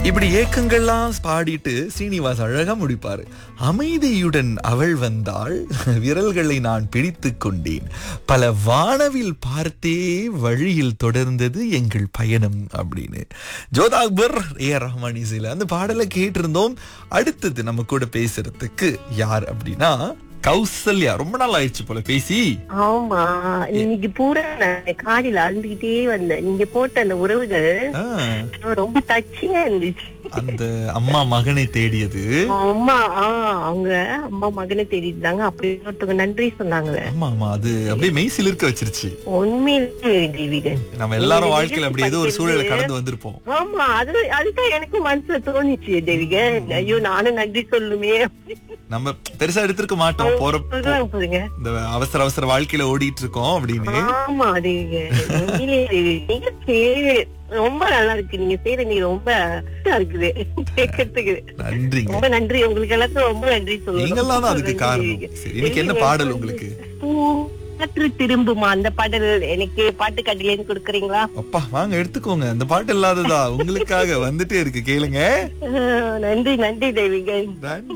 இப்படி ஏக்கங்கள்லாம் பாடிட்டு ஸ்ரீனிவாஸ் அழகா முடிப்பாரு அமைதியுடன் அவள் வந்தாள் விரல்களை நான் பிடித்துக் கொண்டேன் பல வானவில் பார்த்தே வழியில் தொடர்ந்தது எங்கள் பயணம் அப்படின்னு ஜோதா அக்பர் ஏ ஆர் ரஹ்மான் இசையில அந்த பாடலை கேட்டிருந்தோம் அடுத்தது நம்ம கூட பேசுறதுக்கு யார் அப்படின்னா கௌசல்யா ரொம்ப நாள் ஆயிடுச்சு போல பேசி ஆமா இன்னைக்கு பூரா நான் காலையில அழுந்துகிட்டே வந்தேன் நீங்க போட்ட அந்த உறவுகள் ஆ, ரொம்ப டச்சியா இருந்துச்சு அந்த அம்மா மகனை தேடியது அம்மா ஆ அவங்க அம்மா மகனை தேடிட்டாங்க அப்படி ஒருத்தவங்க நன்றி சொன்னாங்களே ஆமா ஆமா அது அப்படியே மெய் சிலிர்க்க வச்சிருச்சு உண்மையிலே தேவிகன் நம்ம எல்லாரும் வாழ்க்கையில அப்படி ஏதோ ஒரு சூழலை கடந்து வந்திருப்போம் ஆமா அது அதுதான் எனக்கு மனசுல தோணுச்சு தேவிகன் ஐயோ நானும் நன்றி சொல்லுமே நம்ம பெருசா எடுத்திருக்க மாட்டோம் போற சொல்றாங்க பாருங்க இந்த அவசர அவசர வாழ்க்கையில ஓடிட்டு இருக்கோம் அப்படின்னு ஆமா தேவிகன் உண்மையிலே தேவி. நீங்க செய்ய- ரொம்ப நல்லா இருக்கு நீங்க செய்யற நீங்க ரொம்ப இதா இருக்குது கேட்கறதுக்கு நன்றிங்க ரொம்ப நன்றி உங்களுக்கு எல்லாத்துக்கும் ரொம்ப நன்றி சொல்லுங்க நீங்கெல்லாம் தான் அதுக்கு காரணம் சரி இன்னைக்கு என்ன பாடல் உங்களுக்கு காற்று திரும்புமா அந்த பாடல் எனக்கு பாட்டு கட்டிலேன்னு கொடுக்குறீங்களா அப்பா வாங்க எடுத்துக்கோங்க அந்த பாட்டு இல்லாததா உங்களுக்காக வந்துட்டே இருக்கு கேளுங்க நன்றி நன்றி தேவிகன் நன்றி